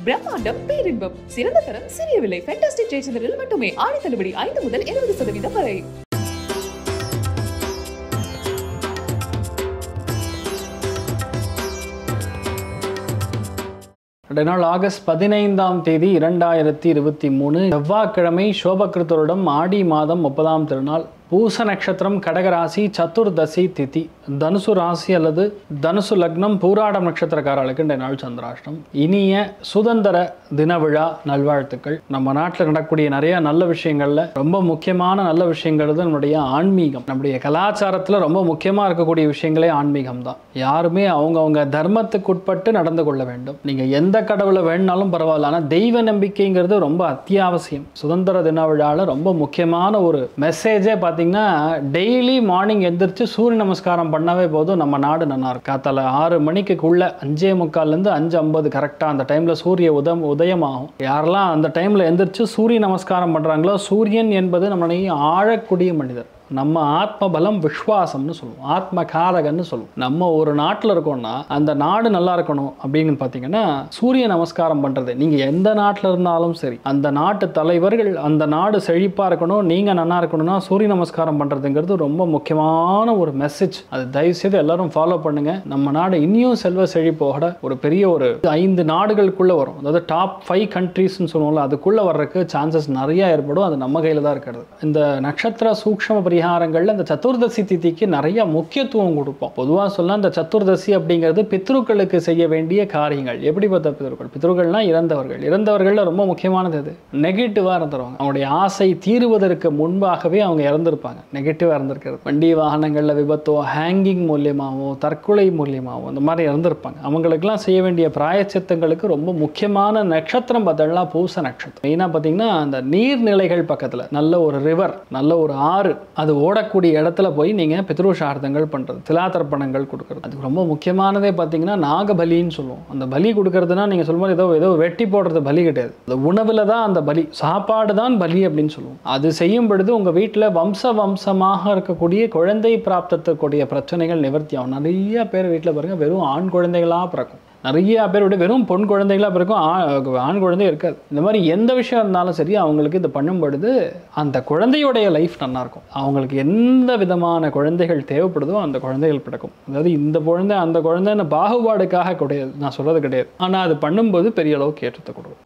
பிரம்மாண்டம் பேரின்பம் சிறந்த தரம் சிறிய விலை ஃபேண்டாஸ்டிக் ஜெயச்சந்திரில் மட்டுமே ஆடி தள்ளுபடி ஐந்து முதல் இருபது சதவீதம் வரை ரெண்டு நாள் ஆகஸ்ட் பதினைந்தாம் தேதி இரண்டாயிரத்தி இருபத்தி மூணு செவ்வாய்க்கிழமை சோபகிருத்தருடம் ஆடி மாதம் முப்பதாம் திருநாள் பூச நட்சத்திரம் கடகராசி சதுர்தசி திதி தனுசு ராசி அல்லது தனுசு லக்னம் பூராடம் நட்சத்திரக்காரர்களுக்கு இந்த நாள் சந்திராஷ்டம் இனிய சுதந்திர தின விழா நல்வாழ்த்துக்கள் நம்ம நாட்டில் நடக்கக்கூடிய நிறைய நல்ல விஷயங்கள்ல ரொம்ப முக்கியமான நல்ல விஷயங்கள் தான் நம்முடைய ஆன்மீகம் நம்முடைய கலாச்சாரத்தில் ரொம்ப முக்கியமாக இருக்கக்கூடிய விஷயங்களே ஆன்மீகம் தான் யாருமே அவங்கவுங்க தர்மத்துக்கு உட்பட்டு நடந்து கொள்ள வேண்டும் நீங்கள் எந்த கடவுளை வேணுனாலும் பரவாயில்ல ஆனால் தெய்வ நம்பிக்கைங்கிறது ரொம்ப அத்தியாவசியம் சுதந்திர தின விழாவில் ரொம்ப முக்கியமான ஒரு மெசேஜே பார்த்தீங்கன்னா டெய்லி மார்னிங் எந்திரிச்சு சூரிய நமஸ்காரம் பண்ணாவே போதும் நம்ம நாடு நல்லா இருக்கும் காத்தால ஆறு மணிக்குள்ள அஞ்சே முக்கால்லேருந்து அஞ்சு ஐம்பது கரெக்டாக அந்த டைமில் சூரிய உதம் உதயமாகும் யாரெல்லாம் அந்த டைமில் எந்திரிச்சு சூரிய நமஸ்காரம் பண்ணுறாங்களோ சூரியன் என்பது நம்மளுடைய ஆழக்கூடிய மனிதர் நம்ம ஆத்ம பலம் விஸ்வாசம்னு சொல்லுவோம் ஆத்ம காரகன்னு சொல்லுவோம் நம்ம ஒரு நாட்டில் இருக்கோம்னா அந்த நாடு நல்லா இருக்கணும் அப்படின்னு பார்த்தீங்கன்னா சூரிய நமஸ்காரம் பண்ணுறது நீங்கள் எந்த நாட்டில் இருந்தாலும் சரி அந்த நாட்டு தலைவர்கள் அந்த நாடு செழிப்பாக இருக்கணும் நீங்கள் நல்லா இருக்கணும்னா சூரிய நமஸ்காரம் பண்ணுறதுங்கிறது ரொம்ப முக்கியமான ஒரு மெசேஜ் அது தயவுசெய்து எல்லாரும் ஃபாலோ பண்ணுங்க நம்ம நாடு இனியும் செல்வ செழிப்போட ஒரு பெரிய ஒரு ஐந்து நாடுகளுக்குள்ளே வரும் அதாவது டாப் ஃபைவ் கண்ட்ரீஸ்னு சொல்லுவோம்ல அதுக்குள்ளே வர்றதுக்கு சான்சஸ் நிறைய ஏற்படும் அது நம்ம கையில் தான் இருக்கிறது இந்த நட்சத்திர சூக்ஷ்ம பரிகாரங்கள்ல இந்த சதுர்தசி திதிக்கு நிறைய முக்கியத்துவம் கொடுப்போம் பொதுவாக சொல்ல இந்த சதுர்தசி அப்படிங்கிறது பித்ருக்களுக்கு செய்ய வேண்டிய காரியங்கள் எப்படிப்பட்ட பித்ருக்கள் பித்ருக்கள்னா இறந்தவர்கள் இறந்தவர்கள்ல ரொம்ப முக்கியமானது அது நெகட்டிவாக இருந்துருவாங்க அவங்களுடைய ஆசை தீருவதற்கு முன்பாகவே அவங்க இறந்துருப்பாங்க நெகட்டிவாக இருந்திருக்கிறது வண்டி வாகனங்களில் விபத்தோ ஹேங்கிங் மூலியமாகவோ தற்கொலை மூலியமாகவோ இந்த மாதிரி இறந்துருப்பாங்க அவங்களுக்கெல்லாம் செய்ய வேண்டிய பிராயச்சித்தங்களுக்கு ரொம்ப முக்கியமான நட்சத்திரம் பார்த்தோம்னா பூச நட்சத்திரம் மெயினாக பார்த்தீங்கன்னா அந்த நீர்நிலைகள் பக்கத்தில் நல்ல ஒரு ரிவர் நல்ல ஒரு ஆறு அது ஓடக்கூடிய இடத்துல போய் நீங்கள் பித்ருஷார்த்தங்கள் பண்ணுறது திலாத்தர்ப்பணங்கள் கொடுக்குறது அது ரொம்ப முக்கியமானதே பார்த்தீங்கன்னா நாகபலின்னு சொல்லுவோம் அந்த பலி கொடுக்கறதுனா நீங்கள் சொல்லும்போது ஏதோ ஏதோ வெட்டி போடுறது பலி கிடையாது அந்த உணவில் தான் அந்த பலி சாப்பாடு தான் பலி அப்படின்னு சொல்லுவோம் அது செய்யும் பொழுது உங்கள் வீட்டில் வம்ச வம்சமாக இருக்கக்கூடிய குழந்தை பிராப்தத்துக்கூடிய பிரச்சனைகள் நிவர்த்தி ஆகும் நிறைய பேர் வீட்டில் பாருங்கள் வெறும் ஆண் குழந்தைகளாக பிறக்கும் நிறைய பேர் விட வெறும் பொன் குழந்தைகளாக பிறக்கும் ஆ- ஆண் குழந்தை இருக்காது இந்த மாதிரி எந்த விஷயம் இருந்தாலும் சரி அவங்களுக்கு இது பண்ணும் பொழுது அந்த குழந்தையோடைய லைஃப் நல்லா இருக்கும் அவங்களுக்கு எந்த விதமான குழந்தைகள் தேவைப்படுதோ அந்த குழந்தைகள் பிறக்கும் அதாவது இந்த குழந்தை அந்த குழந்தைன்னு பாகுபாடுக்காக கிடையாது நான் சொல்றது கிடையாது ஆனால் அது பண்ணும்போது பெரிய அளவுக்கு ஏற்றத்தை கொடுக்கும்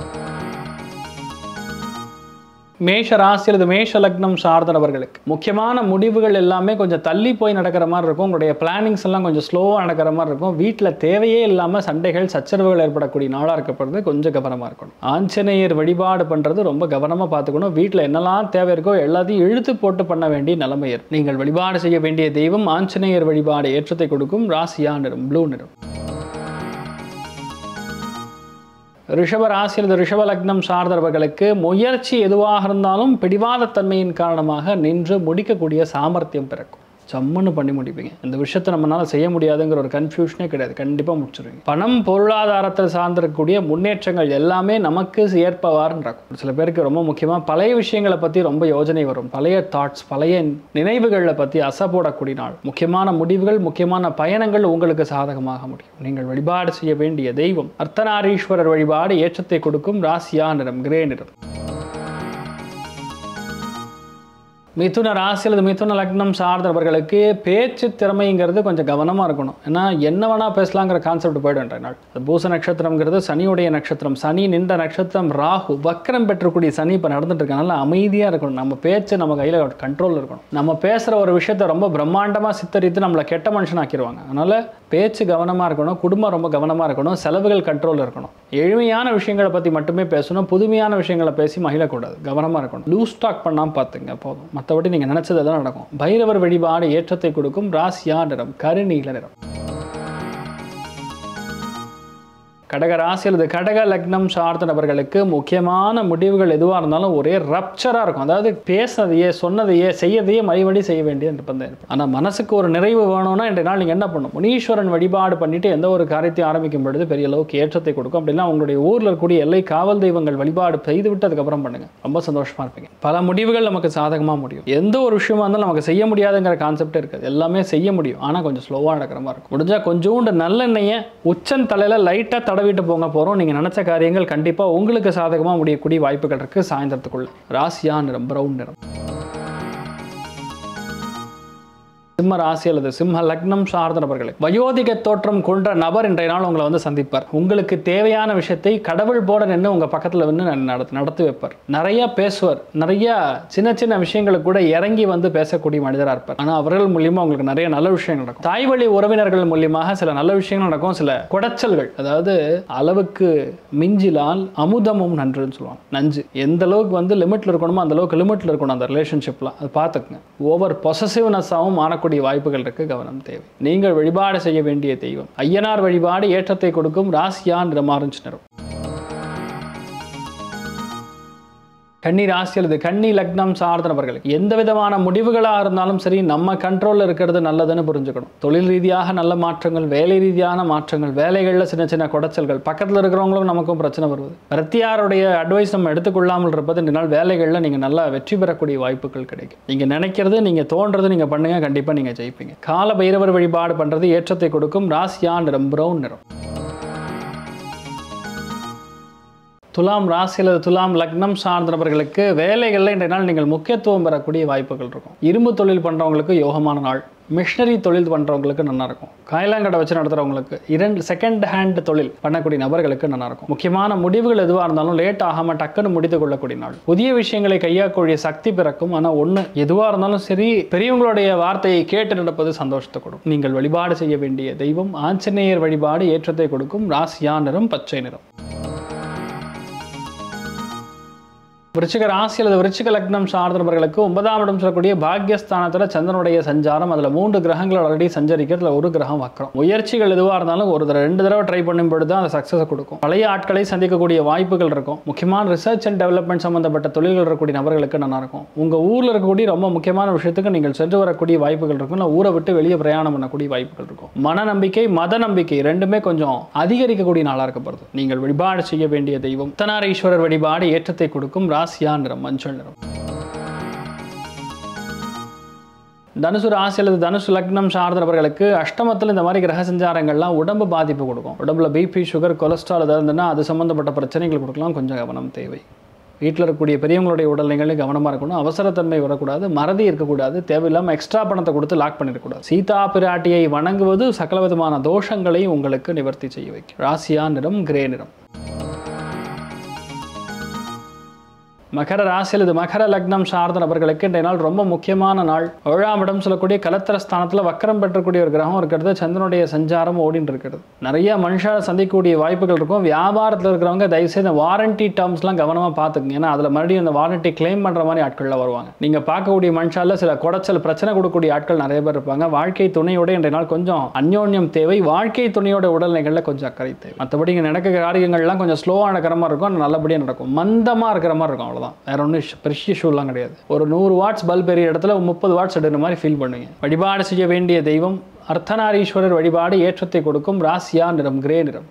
மேஷ ராசி அல்லது மேஷ லக்னம் சார்ந்தவர்களுக்கு முக்கியமான முடிவுகள் எல்லாமே கொஞ்சம் தள்ளி போய் நடக்கிற மாதிரி இருக்கும் உங்களுடைய பிளானிங்ஸ் எல்லாம் கொஞ்சம் ஸ்லோவாக நடக்கிற மாதிரி இருக்கும் வீட்டில் தேவையே இல்லாமல் சண்டைகள் சச்சரவுகள் ஏற்படக்கூடிய நாளாக இருக்கப்படுறது கொஞ்சம் கவனமாக இருக்கணும் ஆஞ்சநேயர் வழிபாடு பண்ணுறது ரொம்ப கவனமாக பார்த்துக்கணும் வீட்டில் என்னெல்லாம் தேவை இருக்கோ எல்லாத்தையும் இழுத்து போட்டு பண்ண வேண்டிய நிலைமை ஏற்படும் நீங்கள் வழிபாடு செய்ய வேண்டிய தெய்வம் ஆஞ்சநேயர் வழிபாடு ஏற்றத்தை கொடுக்கும் ராசியா நிறம் ப்ளூ நிறம் ரிஷப ராசி அல்லது ரிஷப லக்னம் சார்ந்தவர்களுக்கு முயற்சி எதுவாக இருந்தாலும் பிடிவாதத்தன்மையின் காரணமாக நின்று முடிக்கக்கூடிய சாமர்த்தியம் பிறக்கும் சம்முன்னு பண்ணி முடிப்பீங்க இந்த விஷயத்தை நம்மளால செய்ய முடியாதுங்கிற ஒரு கன்ஃபியூஷனே கிடையாது கண்டிப்பாக முடிச்சிருவீங்க பணம் பொருளாதாரத்தில் சார்ந்திருக்கக்கூடிய முன்னேற்றங்கள் எல்லாமே நமக்கு ஏற்பவாறுன்னு இருக்கும் ஒரு சில பேருக்கு ரொம்ப முக்கியமாக பழைய விஷயங்களை பற்றி ரொம்ப யோஜனை வரும் பழைய தாட்ஸ் பழைய நினைவுகளை பற்றி அசை போடக்கூடிய நாள் முக்கியமான முடிவுகள் முக்கியமான பயணங்கள் உங்களுக்கு சாதகமாக முடியும் நீங்கள் வழிபாடு செய்ய வேண்டிய தெய்வம் அர்த்தநாரீஸ்வரர் வழிபாடு ஏற்றத்தை கொடுக்கும் ராசியா நிறம் கிரே நிறம் மிதுன ராசி அல்லது மிதுன லக்னம் சார்ந்தவர்களுக்கு பேச்சு திறமைங்கிறது கொஞ்சம் கவனமாக இருக்கணும் ஏன்னா என்ன வேணால் பேசலாங்கிற கான்செப்ட் போய்டும் நாள் அது பூச நட்சத்திரம்ங்கிறது சனியுடைய நட்சத்திரம் சனி நின்ற நட்சத்திரம் ராகு வக்கரம் பெற்றக்கூடிய சனி இப்போ நடந்துட்டு இருக்கனால அமைதியாக இருக்கணும் நம்ம பேச்சு நம்ம கையில் கண்ட்ரோல் இருக்கணும் நம்ம பேசுகிற ஒரு விஷயத்தை ரொம்ப பிரம்மாண்டமாக சித்தரித்து நம்மளை கெட்ட மனுஷன் ஆக்கிடுவாங்க அதனால் பேச்சு கவனமாக இருக்கணும் குடும்பம் ரொம்ப கவனமாக இருக்கணும் செலவுகள் கண்ட்ரோல் இருக்கணும் எளிமையான விஷயங்களை பற்றி மட்டுமே பேசணும் புதுமையான விஷயங்களை பேசி மகிழக்கூடாது கவனமாக இருக்கணும் லூஸ் ஸ்டாக் பண்ணாமல் பார்த்துங்க போதும் மற்றபடி நீங்கள் நினச்சது எல்லாம் நடக்கும் பைரவர் வழிபாடு ஏற்றத்தை கொடுக்கும் ராசியா நிறம் கருநீல நிறம் கடக ராசி அல்லது கடக லக்னம் சார்ந்த நபர்களுக்கு முக்கியமான முடிவுகள் எதுவாக இருந்தாலும் ஒரே ரப்சராக இருக்கும் அதாவது பேசுனதையே சொன்னதையே செய்யதையே மறுபடி செய்ய வேண்டிய நிர்பந்தம் இருக்கும் ஆனால் மனசுக்கு ஒரு நிறைவு வேணும்னா இன்றைய நாள் நீங்கள் என்ன பண்ணணும் முனீஸ்வரன் வழிபாடு பண்ணிட்டு எந்த ஒரு காரியத்தையும் ஆரம்பிக்கும் பொழுது பெரிய அளவுக்கு ஏற்றத்தை கொடுக்கும் அப்படின்னா உங்களுடைய ஊரில் இருக்கக்கூடிய எல்லை காவல் தெய்வங்கள் வழிபாடு செய்து விட்டு அதுக்கப்புறம் பண்ணுங்க ரொம்ப சந்தோஷமா இருப்பீங்க பல முடிவுகள் நமக்கு சாதகமாக முடியும் எந்த ஒரு விஷயமா இருந்தாலும் நமக்கு செய்ய முடியாதுங்கிற கான்செப்ட் இருக்காது எல்லாமே செய்ய முடியும் ஆனால் கொஞ்சம் ஸ்லோவாக நடக்கிற மாதிரி இருக்கும் முடிஞ்சால் கொஞ்சோண்டு நல்லெண்ணெயை உச்சன் தலையில் லைட்டாக தடவிட்டு போங்க போகிறோம் நீங்கள் நினச்ச காரியங்கள் கண்டிப்பாக உங்களுக்கு சாதகமாக முடியக்கூடிய வாய்ப்புகள் இருக்குது சாயந்தரத்துக்குள்ள ராசியா நிறம் ப்ரௌன் நிறம் சிம்ம ராசி அல்லது சிம்ம லக்னம் சார்ந்த நபர்களை வயோதிக தோற்றம் கொண்ட நபர் இன்றைய நாள் உங்களை வந்து சந்திப்பார் உங்களுக்கு தேவையான விஷயத்தை கடவுள் போட நின்று உங்கள் பக்கத்தில் வந்து நடத்தி நடத்தி வைப்பார் நிறைய பேசுவார் நிறைய சின்ன சின்ன விஷயங்களுக்கு கூட இறங்கி வந்து பேசக்கூடிய மனிதராக இருப்பார் ஆனால் அவர்கள் மூலியமாக உங்களுக்கு நிறைய நல்ல விஷயங்கள் நடக்கும் தாய் வழி உறவினர்கள் மூலியமாக சில நல்ல விஷயங்கள் நடக்கும் சில குடைச்சல்கள் அதாவது அளவுக்கு மிஞ்சிலால் அமுதமும் நன்றுன்னு சொல்லுவாங்க நஞ்சு எந்த அளவுக்கு வந்து லிமிட்டில் இருக்கணுமோ அந்த அளவுக்கு லிமிட்டில் இருக்கணும் அந்த ரிலேஷன்ஷிப்லாம் அது பார்த்துக்குங்க ஓவர் பொசசிவ்னஸாகவும் மாறக்கூடிய வாய்ப்புகள் இருக்கு கவனம் தேவை நீங்கள் வழிபாடு செய்ய வேண்டிய தெய்வம் ஐயனார் வழிபாடு ஏற்றத்தை கொடுக்கும் ராசியா நிறமாறுஞ்சு நிறம் கன்னி ராசி அல்லது கன்னி லக்னம் சார்ந்த நபர்களுக்கு எந்த விதமான முடிவுகளாக இருந்தாலும் சரி நம்ம கண்ட்ரோலில் இருக்கிறது நல்லதுன்னு புரிஞ்சுக்கணும் தொழில் ரீதியாக நல்ல மாற்றங்கள் வேலை ரீதியான மாற்றங்கள் வேலைகளில் சின்ன சின்ன குடைச்சல்கள் பக்கத்தில் இருக்கிறவங்களும் நமக்கும் பிரச்சனை வருவது பிரத்தியாருடைய அட்வைஸ் நம்ம எடுத்துக்கொள்ளாமல் இருப்பது இந்த நாள் வேலைகளில் நீங்கள் நல்லா வெற்றி பெறக்கூடிய வாய்ப்புகள் கிடைக்கும் நீங்கள் நினைக்கிறது நீங்கள் தோன்றது நீங்கள் பண்ணுங்க கண்டிப்பாக நீங்கள் ஜெயிப்பீங்க கால பைரவர் வழிபாடு பண்ணுறது ஏற்றத்தை கொடுக்கும் ராசியா நிறம் ப்ரௌன் நிறம் துலாம் ராசி அல்லது துலாம் லக்னம் சார்ந்த நபர்களுக்கு வேலைகளில் இன்றைய நாள் நீங்கள் முக்கியத்துவம் பெறக்கூடிய வாய்ப்புகள் இருக்கும் இரும்பு தொழில் பண்ணுறவங்களுக்கு யோகமான நாள் மிஷினரி தொழில் பண்ணுறவங்களுக்கு நல்லா இருக்கும் காயலாங்கடை வச்சு நடத்துகிறவங்களுக்கு இரண்டு செகண்ட் ஹேண்ட் தொழில் பண்ணக்கூடிய நபர்களுக்கு நல்லா இருக்கும் முக்கியமான முடிவுகள் எதுவாக இருந்தாலும் லேட் ஆகாமல் டக்குன்னு முடித்து கொள்ளக்கூடிய நாள் புதிய விஷயங்களை கையாக்கக்கூடிய சக்தி பிறக்கும் ஆனால் ஒன்று எதுவாக இருந்தாலும் சரி பெரியவங்களுடைய வார்த்தையை கேட்டு நடப்பது சந்தோஷத்தை கொடுக்கும் நீங்கள் வழிபாடு செய்ய வேண்டிய தெய்வம் ஆஞ்சநேயர் வழிபாடு ஏற்றத்தை கொடுக்கும் ராசியா நிறம் பச்சை நிறம் விருச்சிக ராசி அல்லது விருச்சிக லக்னம் சார்ந்த நபர்களுக்கு ஒன்பதாம் இடம் சொல்லக்கூடிய பாக்யஸ்தானத்தில் சந்திரனுடைய சஞ்சாரம் அதில் மூன்று கிரகங்கள் ஆல்ரெடி சஞ்சரிக்கிறதுல ஒரு கிரகம் வக்கரம் முயற்சிகள் எதுவாக இருந்தாலும் ஒரு தடவை ரெண்டு தடவை ட்ரை பண்ணும் பொழுது தான் அந்த சக்ஸஸை கொடுக்கும் பழைய ஆட்களை சந்திக்கக்கூடிய வாய்ப்புகள் இருக்கும் முக்கியமான ரிசர்ச் அண்ட் டெவலப்மெண்ட் சம்மந்தப்பட்ட தொழில்கள் இருக்கக்கூடிய நபர்களுக்கு நல்லா இருக்கும் உங்கள் ஊரில் இருக்கக்கூடிய ரொம்ப முக்கியமான விஷயத்துக்கு நீங்கள் சென்று வரக்கூடிய வாய்ப்புகள் இருக்கும் இல்லை ஊரை விட்டு வெளியே பிரயாணம் பண்ணக்கூடிய வாய்ப்புகள் இருக்கும் மன நம்பிக்கை மத நம்பிக்கை ரெண்டுமே கொஞ்சம் அதிகரிக்கக்கூடிய நாளாக இருக்கப்படுது நீங்கள் வழிபாடு செய்ய வேண்டிய தெய்வம் உத்தனாரீஸ்வரர் வழிபாடு ஏற்றத்தை கொடுக்கும் ராசியா நிறம் மஞ்சள் நிறம் தனுசு ராசி அல்லது தனுசு லக்னம் சார்ந்த நபர்களுக்கு அஷ்டமத்தில் இந்த மாதிரி கிரக சஞ்சாரங்கள்லாம் உடம்பு பாதிப்பு கொடுக்கும் உடம்புல பிபி சுகர் கொலஸ்ட்ரால் ஏதாவது இருந்ததுன்னா அது சம்மந்தப்பட்ட பிரச்சனைகள் கொடுக்கலாம் கொஞ்சம் கவனம் தேவை வீட்டில் இருக்கக்கூடிய பெரியவங்களுடைய உடல்நிலைகளும் கவனமாக இருக்கணும் அவசரத்தன்மை வரக்கூடாது மறதி இருக்கக்கூடாது தேவையில்லாமல் எக்ஸ்ட்ரா பணத்தை கொடுத்து லாக் பண்ணிடக்கூடாது சீதா பிராட்டியை வணங்குவது சகல விதமான தோஷங்களை உங்களுக்கு நிவர்த்தி செய்ய வைக்கும் ராசியா நிறம் கிரே நிறம் மகர ராசி அல்லது மகர லக்னம் சார்ந்த நபர்களுக்கு இன்றைய நாள் ரொம்ப முக்கியமான நாள் ஏழாம் இடம் சொல்லக்கூடிய கலத்திர ஸ்தானத்தில் வக்கரம் பெற்றக்கூடிய ஒரு கிரகம் இருக்கிறது சந்திரனுடைய சஞ்சாரம் ஓடின்னு இருக்கிறது நிறைய மனுஷால சந்திக்கக்கூடிய வாய்ப்புகள் இருக்கும் வியாபாரத்தில் இருக்கிறவங்க தயவுசெய்து வாரண்டி டேர்ம்ஸ்லாம் கவனமாக பார்த்துக்குங்க ஏன்னா அதில் மறுபடியும் அந்த வாரண்டி கிளைம் பண்ணுற மாதிரி ஆட்களில் வருவாங்க நீங்கள் பார்க்கக்கூடிய மனுஷால சில குடைச்சல் பிரச்சனை கொடுக்கக்கூடிய ஆட்கள் நிறைய பேர் இருப்பாங்க வாழ்க்கை துணையோட இன்றைய நாள் கொஞ்சம் அந்யோன்யம் தேவை வாழ்க்கை துணையோட உடல்நிலைகளில் கொஞ்சம் அக்கறை தேவை மற்றபடி இங்கே நடக்கிற காரியங்கள்லாம் கொஞ்சம் ஸ்லோவாக நடக்கிற மாதிரி இருக்கும் ஆனால் நல்லபடியாக நடக்கும் மந்தமாக இருக்கிற மாதிரி இருக்கும் அவ்வளோதான் வேற ஒன்றும் பெரிய இஷ்யூலாம் கிடையாது ஒரு நூறு வாட்ஸ் பல்ப் எரிய இடத்துல முப்பது வாட்ஸ் எடுக்கிற மாதிரி ஃபீல் பண்ணுவீங்க வழிபாடு செய்ய வேண்டிய தெய்வம் அர்த்தநாரீஸ்வரர் வழிபாடு ஏற்றத்தை கொடுக்கும் ராசியா நிறம் கிரே நிறம்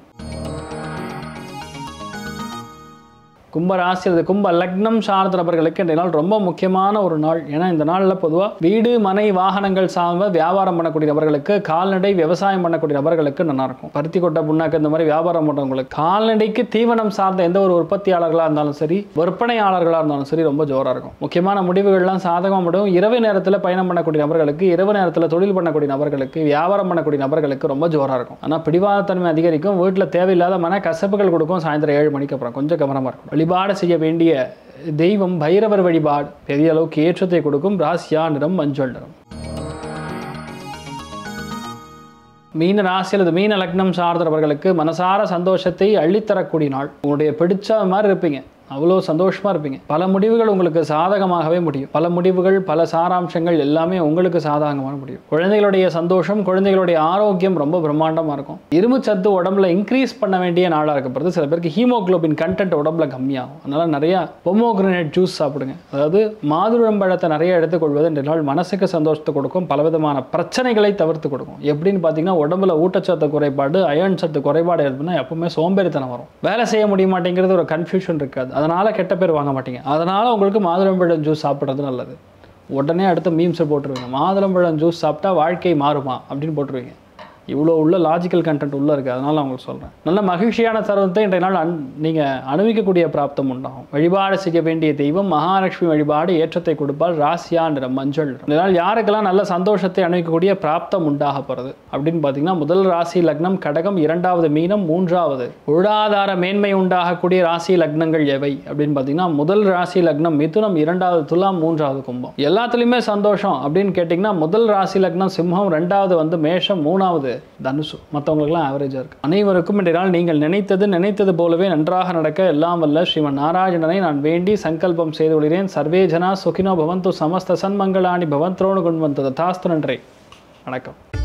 கும்ப ராசி அல்லது கும்ப லக்னம் சார்ந்த நபர்களுக்கு இந்த நாள் ரொம்ப முக்கியமான ஒரு நாள் ஏன்னா இந்த நாளில் பொதுவாக வீடு மனை வாகனங்கள் சார்ந்த வியாபாரம் பண்ணக்கூடிய நபர்களுக்கு கால்நடை விவசாயம் பண்ணக்கூடிய நபர்களுக்கு நல்லா இருக்கும் பருத்தி கொட்டை புண்ணாக்கு இந்த மாதிரி வியாபாரம் பண்ணுறவங்களுக்கு கால்நடைக்கு தீவனம் சார்ந்த எந்த ஒரு உற்பத்தியாளர்களாக இருந்தாலும் சரி விற்பனையாளர்களாக இருந்தாலும் சரி ரொம்ப ஜோராக இருக்கும் முக்கியமான முடிவுகள்லாம் சாதகமாக முடியும் இரவு நேரத்தில் பயணம் பண்ணக்கூடிய நபர்களுக்கு இரவு நேரத்தில் தொழில் பண்ணக்கூடிய நபர்களுக்கு வியாபாரம் பண்ணக்கூடிய நபர்களுக்கு ரொம்ப ஜோராக இருக்கும் ஆனால் பிடிவாதத்தன்மை அதிகரிக்கும் வீட்டில் தேவையில்லாத மன கசப்புகள் கொடுக்கும் சாயந்தரம் ஏழு மணிக்கு அப்புறம் கொஞ்சம் கவனமாக இருக்கும் வழிபாடு செய்ய வேண்டிய தெய்வம் பைரவர் வழிபாடு பெரிய அளவுக்கு ஏற்றத்தை கொடுக்கும் ராசியா நிறம் மஞ்சள் நிறம் மீன ராசி அல்லது மீன லக்னம் சார்ந்தவர்களுக்கு மனசார சந்தோஷத்தை அள்ளித்தரக்கூடிய நாள் உங்களுடைய பிடிச்ச மாதிரி இருப்பீங்க அவ்வளோ சந்தோஷமாக இருப்பீங்க பல முடிவுகள் உங்களுக்கு சாதகமாகவே முடியும் பல முடிவுகள் பல சாராம்சங்கள் எல்லாமே உங்களுக்கு சாதகமாக முடியும் குழந்தைகளுடைய சந்தோஷம் குழந்தைகளுடைய ஆரோக்கியம் ரொம்ப பிரம்மாண்டமாக இருக்கும் இரும்பு சத்து உடம்புல இன்க்ரீஸ் பண்ண வேண்டிய நாளாக இருக்கப்படுது சில பேருக்கு ஹீமோக்ளோபின் கண்டென்ட் உடம்புல கம்மியாகும் அதனால் நிறையா பொமோக்ரனேட் ஜூஸ் சாப்பிடுங்க அதாவது மாதுளம்பழத்தை நிறைய எடுத்துக்கொள்வது இந்த நாள் மனசுக்கு சந்தோஷத்தை கொடுக்கும் பலவிதமான பிரச்சனைகளை தவிர்த்து கொடுக்கும் எப்படின்னு பார்த்தீங்கன்னா உடம்புல ஊட்டச்சத்து குறைபாடு அயன் சத்து குறைபாடு இருக்குன்னா எப்பவுமே சோம்பேறித்தனம் வரும் வேலை செய்ய முடிய மாட்டேங்கிறது ஒரு கன்ஃபியூஷன் இருக்காது அதனால் கெட்ட பேர் வாங்க மாட்டீங்க அதனால் உங்களுக்கு மாதுளம்பழம் ஜூஸ் சாப்பிட்றது நல்லது உடனே அடுத்த மீம்ஸை போட்டுருவீங்க மாதுளம்பழம் ஜூஸ் சாப்பிட்டா வாழ்க்கை மாறுமா அப்படின்னு போட்டுருவீங்க இவ்வளோ உள்ள லாஜிக்கல் கண்டென்ட் உள்ளே இருக்குது அதனால நான் உங்களுக்கு சொல்கிறேன் நல்ல மகிழ்ச்சியான தருணத்தை இன்றைய நாள் அன் நீங்கள் அனுபவிக்கக்கூடிய பிராப்தம் உண்டாகும் வழிபாடு செய்ய வேண்டிய தெய்வம் மகாலட்சுமி வழிபாடு ஏற்றத்தை கொடுப்பால் ராசியா நிறம் மஞ்சள் நிறம் இதனால் யாருக்கெல்லாம் நல்ல சந்தோஷத்தை அனுபவிக்கக்கூடிய பிராப்தம் உண்டாக போகிறது அப்படின்னு பார்த்தீங்கன்னா முதல் ராசி லக்னம் கடகம் இரண்டாவது மீனம் மூன்றாவது பொருளாதார மேன்மை உண்டாகக்கூடிய ராசி லக்னங்கள் எவை அப்படின்னு பார்த்தீங்கன்னா முதல் ராசி லக்னம் மிதுனம் இரண்டாவது துலாம் மூன்றாவது கும்பம் எல்லாத்துலேயுமே சந்தோஷம் அப்படின்னு கேட்டிங்கன்னா முதல் ராசி லக்னம் சிம்மம் ரெண்டாவது வந்து மேஷம் மூணாவது தனுசு மற்றவங்களுக்குலாம் ஆவரேஜாக இருக்குது அனைவருக்கும் இன்றைய நாள் நீங்கள் நினைத்தது நினைத்தது போலவே நன்றாக நடக்க எல்லாம் வல்ல ஸ்ரீமன் நாராயணனை நான் வேண்டி சங்கல்பம் செய்து கொள்கிறேன் சர்வே ஜனா சுகினோ பவந்து சமஸ்த சன்மங்களாணி பவந்த்ரோணு குண்வந்து ததாஸ்து நன்றி வணக்கம்